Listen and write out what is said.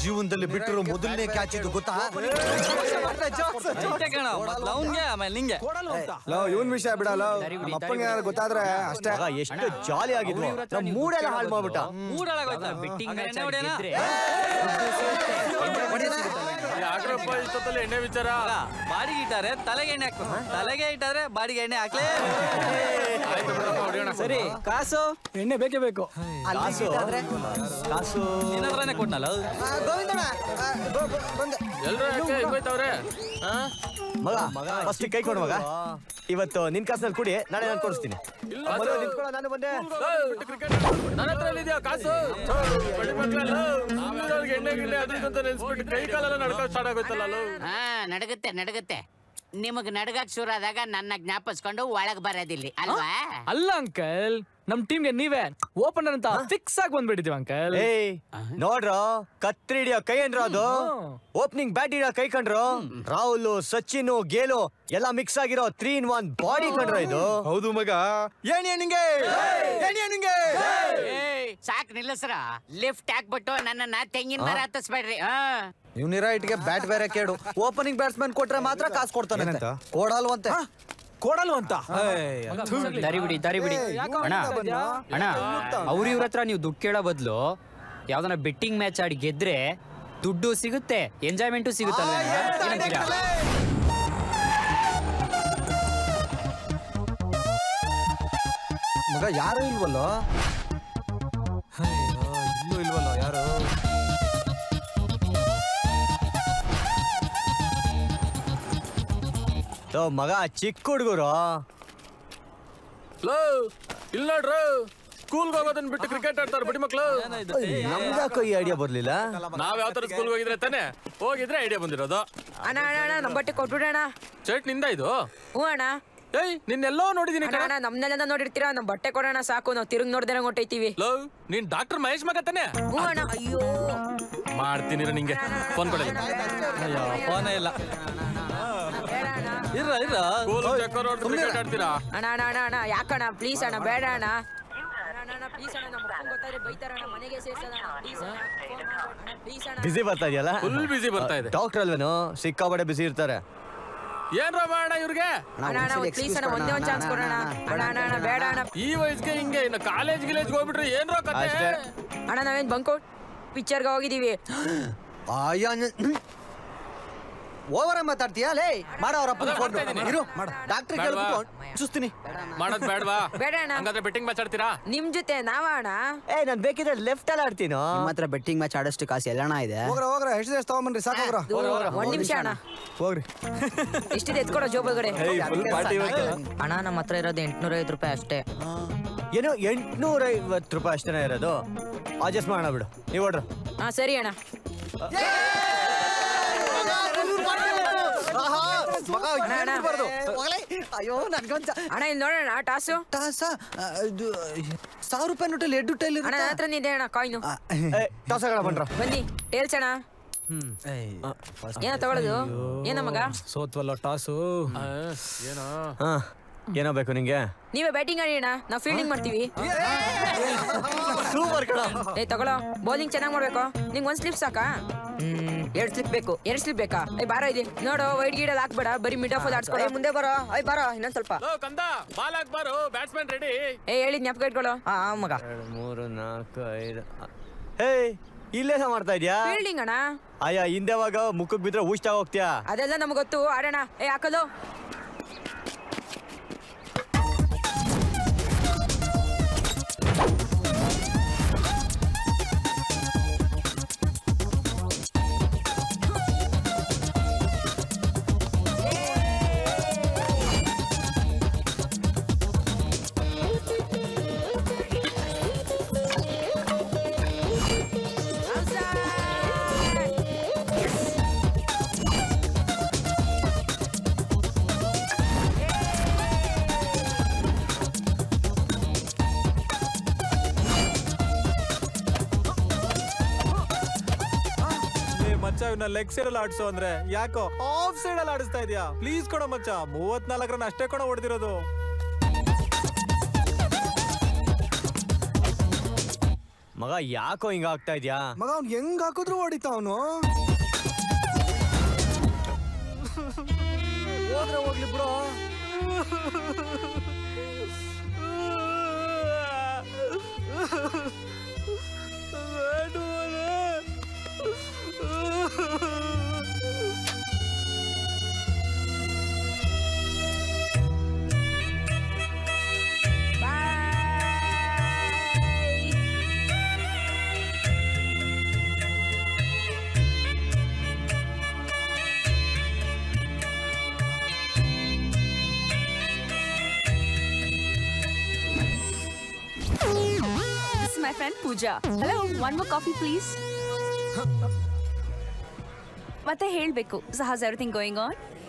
ಜೀವನದಲ್ಲಿ ಬಿಟ್ಟಿರೋ ಮೊದಲನೇ ಕ್ಯಾಚ್ ಇದು ಗೊತ್ತಾ ಅವ್ನ್ಗೆ ಆಮೇಲೆ ನಿಂಗೆ ಲವ್ ಇವನ್ ವಿಷಯ ಬಿಡಲ್ಲ ನಮ್ಮ ಅಪ್ಪಂಗೆ ಏನಾದ್ರು ಗೊತ್ತಾದ್ರೆ ಅಷ್ಟೇ ಮಗ ಎಷ್ಟು ಜಾಲಿ ಆಗಿದ್ವು ನಮ್ ಮೂಡೆಲ್ಲ ಹಾಳು ಮಾಡ್ಬಿಟ್ಟ ಮೂಡಾಳಾಗೋಯ್ತಾ ಬಿಟ್ಟಿಂಗ್ ಎಣ್ಣೆ ಹೊಡೆಯೋಣ ಯಾಕ್ರಪ್ಪ ಇಷ್ಟೊತ್ತಲ್ಲಿ ಎಣ್ಣೆ ವಿಚಾರ ಬಾಡಿಗೆ ಇಟ್ಟಾರೆ ತಲೆಗೆ ಎಣ್ಣೆ ಹಾಕ್ಬೇಕು ತಲೆಗೆ ಇಟ್ಟಾರೆ ಬಾಡಿಗೆ ಎಣ್ಣೆ ಹಾಕ್ಲೇ ಸರಿ ಕಾಸು ಎಣ್ಣೆ ಬೇಕೇ ಬೇಕು ಕಾಸು ಕಾಸು ನಿನ್ನ ಹತ್ರನೇ ಕೊಟ್ನಲ್ಲ ಗೋವಿಂದಣ್ಣ ಆ, ಗೋ- ಗೋ- ಬಂದೆ ಎಲ್ರು ಯಾಕೆ ಹಿಂಗೋಯ್ತವ್ರೆ ಮಗ ಫಸ್ಟ್ ಕೈ ಕೊಡು ಮಗ ಇವತ್ತು ನಿನ್ ಕಾಸಲ್ಲಿ ಕುಡಿ ನಾಳೆ ನಾನು ಕೊಡಿಸ್ತೀನಿ ಇಲ್ಲ ಮೊದಲು ನಿಂತ್ಕೊಳ್ಳೋ, ನಾನು ಬಂದೆ ನನ್ನ ಹತ್ರ ಇದೆಯಾ ಕಾಸು ಬಡ್ಡಿ ಮಕ್ಳಲ್ಲ, ನಮ್ಮೂರವ್ರಿಗೆ ಎಣ್ಣೆ ಗಿಣ್ಣೆ ಅದು ಇದು ಅಂತ ನೆನ್ಸ್ಬಿಟ್ಟು ಕೈ ಕಾಲೆಲ್ಲ ನಡ್ಕೋ ಸ್ಟಾರ್ಟ್ ಆಗೋಯ್ತಲ್ಲ ಲವ್. ಹಾ ನಡಗುತ್ತೆ ನಡಗುತ್ತೆ ನಿಮಗ್ ನಡ್ಗಕ್ ಶುರು ಆದಾಗ ನನ್ನ ಜ್ಞಾಪಿಸ್ಕೊಂಡು ಒಳಗ್ ಬರೋದಿಲ್ಲಿ ಅಲ್ವಾ ಅಲ್ಲ ಅಂಕಲ್ ನಮ್ ಟೀಮ್ಗೆ ನೀವೇ ಓಪನರ್ ಅಂತ ಫಿಕ್ಸ್ ಆಗಿ ಬಂದ್ಬಿಟ್ಟಿದೀವಿ ಅಂಕಲ್ ಏಯ್ ನೋಡ್ರೋ ಕತ್ರಿ ಹಿಡಿಯೋ ಕೈ ಏನ್ರ ಅದು ಓಪನಿಂಗ್ ಬ್ಯಾಟ್ ಹಿಡಿಯೋ ಕೈ ಕಂಡ್ರು ರಾಹುಲ್ ಸಚಿನ್ ಗೇಲು ಎಲ್ಲ ಮಿಕ್ಸ್ ಆಗಿರೋ ತ್ರೀ ಇನ್ ಒನ್ ಬಾಡಿ ಕಂಡ್ರ ಇದು ಹೌದು ಮಗ ಏಣಿ ನಿಂಗೆ ಏಣಿ ನಿಂಗೆ ಸಾಕ್ ನಿಲ್ಲಿಸ್ರ ಲಿಫ್ಟ್ ಹಾಕ್ಬಿಟ್ಟು ನನ್ನನ್ನ ತೆಂಗಿನ ಮರ ಹತ್ತಿಸ್ಬೇಡ್ರಿ ಹಾ ಇವ್ನಿರ ಇಟ್ಗೆ ಬ್ಯಾಟ್ ಬೇರೆ ಕೇಡು ಓಪನಿಂಗ್ ಬ್ಯಾಟ್ಸ್ಮನ್ ಕೊಟ್ರೆ ಮಾತ್ರ ಕಾಸು ಕೊಡ್ತಾನೆ ಏನಂತ? ಕೊಡಲ್ವಂತೆ ಕೊಡಲ್ವಂತ ದಾರಿ ಬಿಡಿ ದಾರಿ ಬಿಡಿ ಅಣ್ಣ ಅಣ್ಣ ಅವ್ರ ಇವ್ರ ಹತ್ರ ನೀವು ದುಡ್ಡು ಕೇಳೋ ಬದಲು ಯಾವ್ದನ ಬೆಟ್ಟಿಂಗ್ ಮ್ಯಾಚ್ ಆಡಿ ಗೆದ್ರೆ ದುಡ್ಡು ಸಿಗುತ್ತೆ ಎಂಜಾಯ್ಮೆಂಟು ಸಿಗುತ್ತಲ್ವೇ ಏನಂತೀರಾ ಮಗ ಯಾರು ಇಲ್ವಲ್ಲೋ ಇಲ್ಲೂ ಇಲ್ವಲ್ಲ ಯಾರು ಲೋ, ಮಗ ಚಿಕ್ಕ ಹುಡುಗರು ಲವ್, ಇಲ್ಲ ನೋಡ್ರು ಸ್ಕೂಲ್ಗೆ ಹೋಗೋದನ್ನ ಬಿಟ್ಟು ಕ್ರಿಕೆಟ್ ಆಡ್ತಾರೆ ಬಡಿ ಮಕ್ಳು ನಮ್ದಾಕೋ ಈ ಐಡಿಯಾ ಬರ್ಲಿಲ್ಲ ನಾವ್ ಯಾವ ತರ ಸ್ಕೂಲ್ಗೆ ಹೋಗಿದ್ರೆ ತಾನೆ ಹೋಗಿದ್ರೆ ಐಡಿಯಾ ಬಂದಿರೋದು ಅಣ್ಣ ಅಣ್ಣ ಅಣ್ಣ ನಮ್ಮ ಬಟ್ಟೆ ಕೊಟ್ಬಿಡೋಣ ಚೇಟ್ ನಿಂದ ಇದು ಹ್ಞೂ ಅಣ್ಣ ಏಯ್ ನಿನ್ನೆಲ್ಲೋ ನೋಡಿದೀನಿ ಅಣ್ಣ ಅಣ್ಣ ನಮ್ನೆಲ್ಲ ನೋಡಿರ್ತೀರಾ ನಮ್ಮ ಬಟ್ಟೆ ಕೊಡೋಣ ಸಾಕು ನಾವು ತಿರುಗಿ ನೋಡ್ದೇನೆ ಹೊಟ್ಟೈತೀವಿ ಲವ್ ನೀನ್ ಡಾಕ್ಟರ್ ಮಹೇಶ್ ಮಗ ತಾನೆ ಹ್ಞೂ ಅಣ್ಣ ಅಯ್ಯೋ ಮಾಡ್ತೀನಿ ಇರು ನಿಂಗೆ ಫೋನ್ ಕೊಡಿ ಅಯ್ಯೋ ಫೋನೇ ಇಲ್ಲ ಬೇಡ ಅಣ್ಣ ಇರ್ರ ಇರ್ರ ಸ್ಕೂಲ್ ಚಕ್ಕರ್ ಹೊಡ್ದು ಕ್ರಿಕೆಟ್ ಆಡ್ತೀರಾ ಅಣ್ಣ ಅಣ್ಣ ಅಣ್ಣ ಅಣ್ಣ ಯಾಕಣ್ಣ ಪ್ಲೀಸ್ ಅಣ್ಣ ಬೇಡ ಅಣ್ಣ ಅಣ್ಣ ಅಣ್ಣ ಪ್ಲೀಸ್ ಅಣ್ಣ ನಮ್ಮ ಅಪ್ಪಂಗೆ ಗೊತ್ತಾದ್ರೆ ಬೈತಾರಣ್ಣ ಮನೆಗೆ ಸೇರ್ಸೋಣ ಪ್ಲೀಸ್ ಅಣ್ಣ ಫೋನ್ ಅಣ್ಣ ಪ್ಲೀಸ್ ಅಣ್ಣ ಬಿಸಿ ಬರ್ತಾ ಇದೆಯಲ್ಲ ಫುಲ್ ಬಿಸಿ ಬರ್ತಾ ಇದೆ ಡಾಕ್ಟರ್ ಅಲ್ವೇನು ಸಿಕ್ಕಾಪಟ್ಟೆ ಬಿಸಿ ಇರ್ತಾರೆ ಏನ್ರ ಮಾಡೋಣ ಇವ್ರಿಗೆ ಅಣ್ಣ ಅಣ್ಣ ಪ್ಲೀಸ್ ಅಣ್ಣ ಒಂದೇ ಒಂದು ಚಾನ್ಸ್ ಕೊಡೋಣ ಅಣ್ಣ ಅಣ್ಣ ಅಣ್ಣ ಬೇಡ ಅಣ್ಣ ಈ ವಯಸ್ಸಿಗೆ ಹಿಂಗೆ ಇನ್ನು ಕಾಲೇಜ್ ಗಿಲೇಜ್ ಹೋಗ್ಬಿಟ್ರೆ ಏನ್ರ ಕತೆ ಅಷ್ಟೇ. ಅಣ್ಣ ನಾವೇನ್ ಬಂಕೌಟ್ ಪಿಕ್ಚರ್ಗೆ ಹೋಗಿದೀವಿ ಆಯಾ ಓವರ ಮಾತಾಡ್ತೀಯಾ ಲೇ ಮಾಡೋ ಅವ್ರ ಅಪ್ಪನ ಫೋನ್ ಇರು ಮಾಡು ಡಾಕ್ಟರ್ ಬೇಡ್ವಾ? ಕೇಳ್ಬಿಟ್ಟು ಚುಸ್ತೀನಿ ಮಾಡೋದ್ ಬೇಡವಾ ಬೇಡ ಅಣ್ಣ ಹಂಗಾದ್ರೆ ಬೆಟ್ಟಿಂಗ್ ಮ್ಯಾಚ್ ಆಡ್ತೀರಾ ನಿಮ್ ಜೊತೆ ನಾವ ಅಣ್ಣ ಏ ನಾನ್ ಬೇಕಿದ್ರೆ ಲೆಫ್ಟ್ ಅಲ್ಲಿ ಆಡ್ತೀನೋ ನಿಮ್ಮ ಹತ್ರ ಬೆಟ್ಟಿಂಗ್ ಮ್ಯಾಚ್ ಆಡೋಷ್ಟು ಕಾಸು ಎಲ್ಲಣ್ಣ ಇದೆ ಹೋಗ್ರ ಹೋಗ್ರ ಎಷ್ಟು ದಿವಸ ತಗೊಂಬನ್ರಿ ಸಾಕೋಗ್ರ ಅದು ಒಂದ್ ನಿಮಿಷ ಅಣ್ಣ ಹೋಗ್ರಿ ಎಷ್ಟಿದೆ ಎತ್ಕೊಡೋ ಜೋಬಲ್ಗಡೆ ಫುಲ್ ಪಾರ್ಟಿ ಅಣ್ಣ ನಮ್ಮ ಹತ್ರ ಇರೋದು ಎಂಟ್ನೂರ ಐವತ್ತು ರೂಪಾಯಿ ಅಷ್ಟೇ ಏನು ಎಂಟ್ನೂರ ಐವತ್ತು ರೂಪಾಯಿ ಅಷ್ಟೇನ ಇರೋದು ಅಡ್ಜಸ್ಟ್ ಮಾಡೋಣ ಬಿಡು ನೀವು ಹೊಡ್ರು ಹಾ ಸರಿ ಅಣ್ಣ ಮಗ ಅಣ್ಣ, ಅಣ್ಣ. ಹೇಳ್ಬಾರ್ದು. ಹೋಗ್ಲೇ. ಅಯ್ಯೋ ನನ್ಗೊಂಚ ಅಣ್ಣ ಇಲ್ಲಿ ನೋಡೋಣ ಟಾಸು ಟಾಸ ಆ, ಇದು ಸಾವಿರ ರೂಪಾಯಿ ನೋಟಲ್ಲಿ ಎರಡು ಟೈಲ್ ಅಣ್ಣ ನನ್ನ ಹತ್ರ ಇದೆ ಅಣ್ಣ ಕಾಯಿನು ಟಾಸಗಳ ಬಂದ್ರ ಬನ್ನಿ ಟೇಲ್ಸ್ ಅಣ್ಣ ಏನ ತಗೊಳ್ಳೋದು ಏನ ಮಗ ಸೋತ್ವಲ್ಲ ಟಾಸು ಏನೋ ಹಾ ಏನೋ ಬೇಕು ನಿಂಗೆ ನೀವೇ ಬ್ಯಾಟಿಂಗ್ ಆಡಿ ಅಣ್ಣ ನಾವು ಫೀಲ್ಡಿಂಗ್ ಮಾಡ್ತೀವಿ ಸೂಪರ್ ಕಣ ಏ ತಗೊಳ್ಳೋ ಬೌಲಿಂಗ್ ಚೆನ್ನಾಗಿ ಮಾಡ್ಬೇಕು ನಿಂಗೆ ಒಂದ್ ಸ್ಲಿಪ್ ಸಾಕಾ ಎರಡು ಸ್ಲಿಪ್ ಬೇಕು ಎರಡ್ ಸ್ಲಿಪ್ ಬೇಕಾ ಏ ಬಾರ ಇದೆ ನೋಡು ವೈಟ್ ಗೀಡಲ್ಲಿ ಹಾಕ್ಬೇಡ ಬರೀ ಮಿಡ್ ಆಫ್ ಆಡ್ಸ್ಕೊಳ ಮುಂದೆ ಬರೋ ಐ ಬರೋ ಇನ್ನೊಂದ್ ಸ್ವಲ್ಪ ಲೋ ಕಂದ ಬಾಲ್ ಹಾಕ್ಬಾರು ಬ್ಯಾಟ್ಸ್ಮನ್ ರೆಡಿ ಏ ಹೇಳಿದ್ ಜ್ಞಾಪಕ ಇಟ್ಕೊಳ್ಳೋ ಹಾ ಮಗ ಎರಡು ಮೂರು ನಾಲ್ಕು ಐದು ಹೇಯ್ ಇಲ್ಲೇ ಸಹ ಮಾಡ್ತಾ ಇದ್ಯಾ ಫೀಲ್ಡಿಂಗ್ ಅಣ್ಣ ಅಯ್ಯ ಹಿಂದೆವಾಗ ಮುಖಕ್ ಬಿದ್ರೆ ಊಷ್ಟ ಹೋಗ್ತೀಯಾ ಅದೆಲ್ಲ ನಮ್ಗೆ ಗೊತ್ತು ಆಡೋಣ ಏ ಹಾಕಲು ಮಚ್ಚ ಇವನ್ನ ಲೆಗ್ ಸೈಡ್ ಅಲ್ಲಿ ಆಡ್ಸು ಅಂದ್ರೆ ಯಾಕೋ ಆಫ್ ಸೈಡ್ ಅಲ್ಲಿ ಆಡಿಸ್ತಾ ಇದೀಯಾ ಪ್ಲೀಸ್ ಕೊಡೋ ಮಚ್ಚ ಮೂವತ್ನಾಲ್ಕು ರನ್ ಅಷ್ಟೇ ಕೊಡೋ ಹೊಡೆದಿರೋದು ಮಗ ಯಾಕೋ ಹಿಂಗ ಆಗ್ತಾ ಇದ್ಯಾ ಮಗ ಅವ್ನ್ ಹೆಂಗ್ ಹಾಕಿದ್ರು ಹೊಡಿತಾ ಅವನು ಹೋದ್ರೆ ಹೋಗ್ಲಿ ಬಿಡು This is my friend Pooja. Hello, one more coffee please. ಮತ್ತೆ ಹೇಳ್ಬೇಕು so how's everything going on